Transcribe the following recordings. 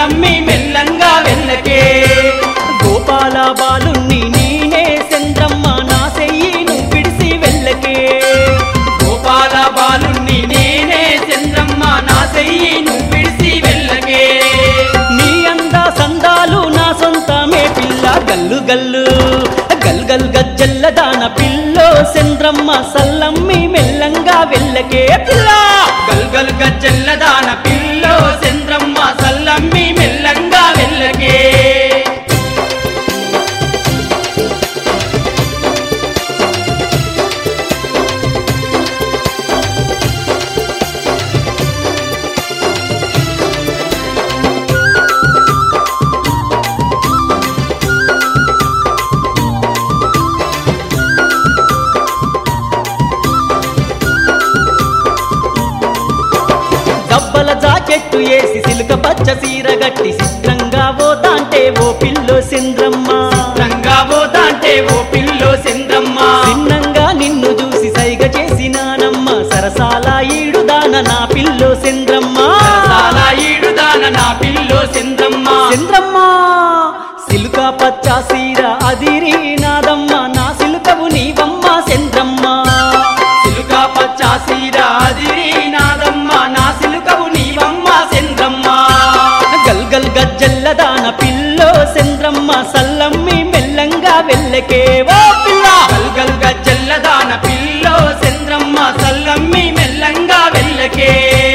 సల్లమ్మి మెల్లంగా వెళ్ళకే గోపాల బాలుణ్ణి నేనే చంద్రమ్మ నా చెయ్యి నువ్వు విడిసి వెళ్ళకే గోపాల బాలుణ్ణి నేనే చంద్రమ్మ నా చెయ్యి నువ్వు విడిసి వెళ్ళకే నీ అంద సందాలు నా సొంతమే పిల్ల గల్లు గల్లు గల్ గల్ గజ్జల్ల దాన పిల్లో చంద్రమ్మ సల్లమ్మి మెల్లంగా వెళ్ళకే పిల్ల గల్గల్ గజ్జల్లదాన పిల్లో చంద్రమ్మ సల్లమ్మి మెల్లంగా వెళ్ళకే దబ్బల జాకెట్టు వేసి సిలుక పచ్చ సీర గట్టి చిత్రంగా పోతాంటే ఓ పిల్లో చంద్రమ్మ రంగా పోతాంటే ఓ పిల్లో చంద్రమ్మ చిన్నంగా నిన్ను చూసి సైగ చేసినానమ్మ సరసాల ఈడుదాన నా పిల్లో చంద్రమ్మ చాలా ఈడుదాన నా పిల్లో చంద్రమ్మ చంద్రమ్మ సిలుక పచ్చ సీర అదిరి నాదమ్మ నా సిలుకవు నీవమ్మ చంద్రమ్మ సిలుక పచ్చ సీర అదిరి నాదమ్మ నా సిలుకవు నీవమ్మ చంద్రమ్మ గల్ గల్ గజ్జల్ల దాన పిల్లో చంద్రమ్మ సల్లమ్మి మెల్లంగా వెళ్ళకే ఓ పిల్ల గల్గల్ గజ్జల్లదాన పిల్లో చంద్రమ్మ సల్లమ్మి మెల్లంగా వెళ్ళకే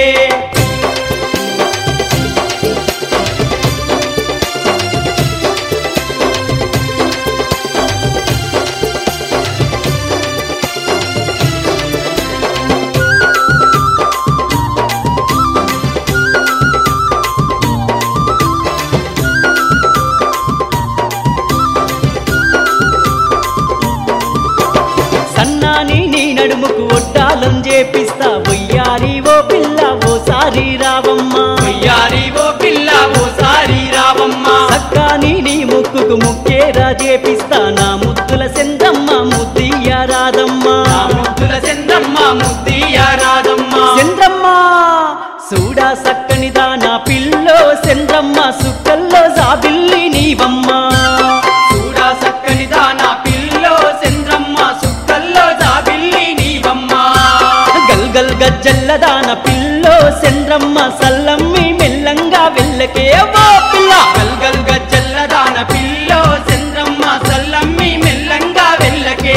సన్నాని నీ నడుముకు ఒట్టాలం చేపిస్తా బొయ్యారి ఓ పిల్ల ఓసారి రావమ్మ వయ్యారి ఓ పిల్ల ఓసారి రావమ్మ సక్కాని నీ ముక్కుకు ముక్కేరా చేపిస్తా నా ముద్దుల సెందమ్మ ముద్దియ రాదమ్మ నా ముద్దుల చంద్రమ్మ ముద్దియ రాదమ్మ చంద్రమ్మ చూడా సక్కనిదా నా పిల్లో చంద్రమ్మ సుక్కల్లో జాబిల్లి నీవమ్మ చూడా సక్కనిదా నా పిల్లో చంద్రమ్మ సుక్కల్లో జాబిల్లి నీవమ్మ గల్ గల్ గజ్జల్ల దాన పిల్లో చంద్రమ్మ సల్లమ్మి మెల్లంగా వెళ్ళకే ఓ పిల్ల గల్గల్ గజ్జల్లదాన పిల్లో చంద్రమ్మ సల్లమ్మి మెల్లంగా వెళ్ళకే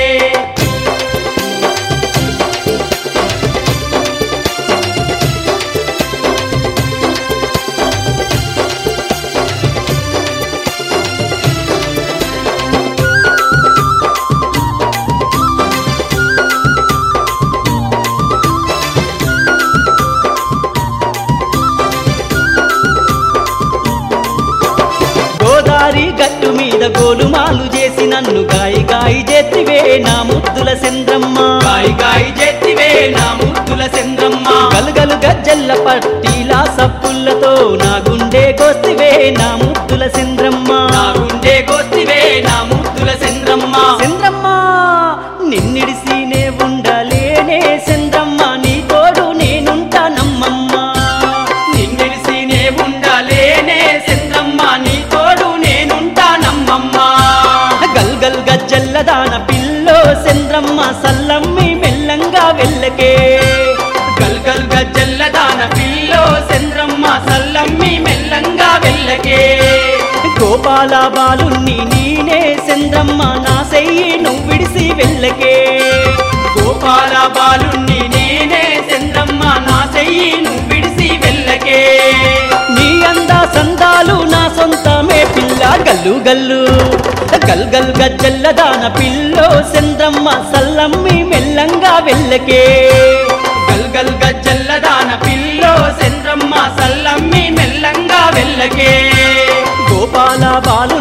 గోదారి గట్టు మీద గోలుమాలు చేసి నన్ను గాయి గాయి చేతివే నా ముద్దుల చంద్రమ్మ గాయి గాయి జెత్తివే నా ముద్దుల చంద్రమ్మ గలుగలు గజ్జల్ల పట్టీలా సప్పులతో నా గుండె కోస్తివే నా ముద్దుల చంద్రమ్మ నా గుండె గోత్తివే నా ముద్దుల చంద్రమ్మ చంద్రమ్మ నిన్నిడిసినే ఉండలేనే చంద్రమ్మ నీ తోడు నేనుంటానమ్మమ్మ నిన్నెడిసి నే ఉండలేనే చంద్రమ్మ నీ తోడు నేనుంటానమ్మమ్మ గల్ గల్ గజ్జల్ల దాన పిల్లో చంద్రమ్మ సల్లమ్మి మెల్లంగా వెళ్ళకే గల్గల్ గజ్జల్లదాన పిల్లో చంద్రమ్మ సల్లమ్మి మెల్లంగా వెళ్ళకే గోపాల బాలుణ్ణి నేనే చంద్రమ్మ నా సెయ్యి నువ్వు విడిసి వెళ్ళకే గోపాల బాలుణ్ణి నేనే చంద్రమ్మ నా చెయ్యి నువ్వు విడిసి వెళ్ళకే నీ అంద సందాలు నా సొంతమే పిల్ల గల్లు గల్లు గల్ గల్ గజ్జల్ల దాన పిల్లో చంద్రమ్మ సల్లమ్మి మెల్లంగా వెళ్ళకే గల్గల్ గజ్జల్లదాన పిల్లో చంద్రమ్మ సల్లమ్మి మెల్లంగా వెళ్ళకే గోపాల బాలు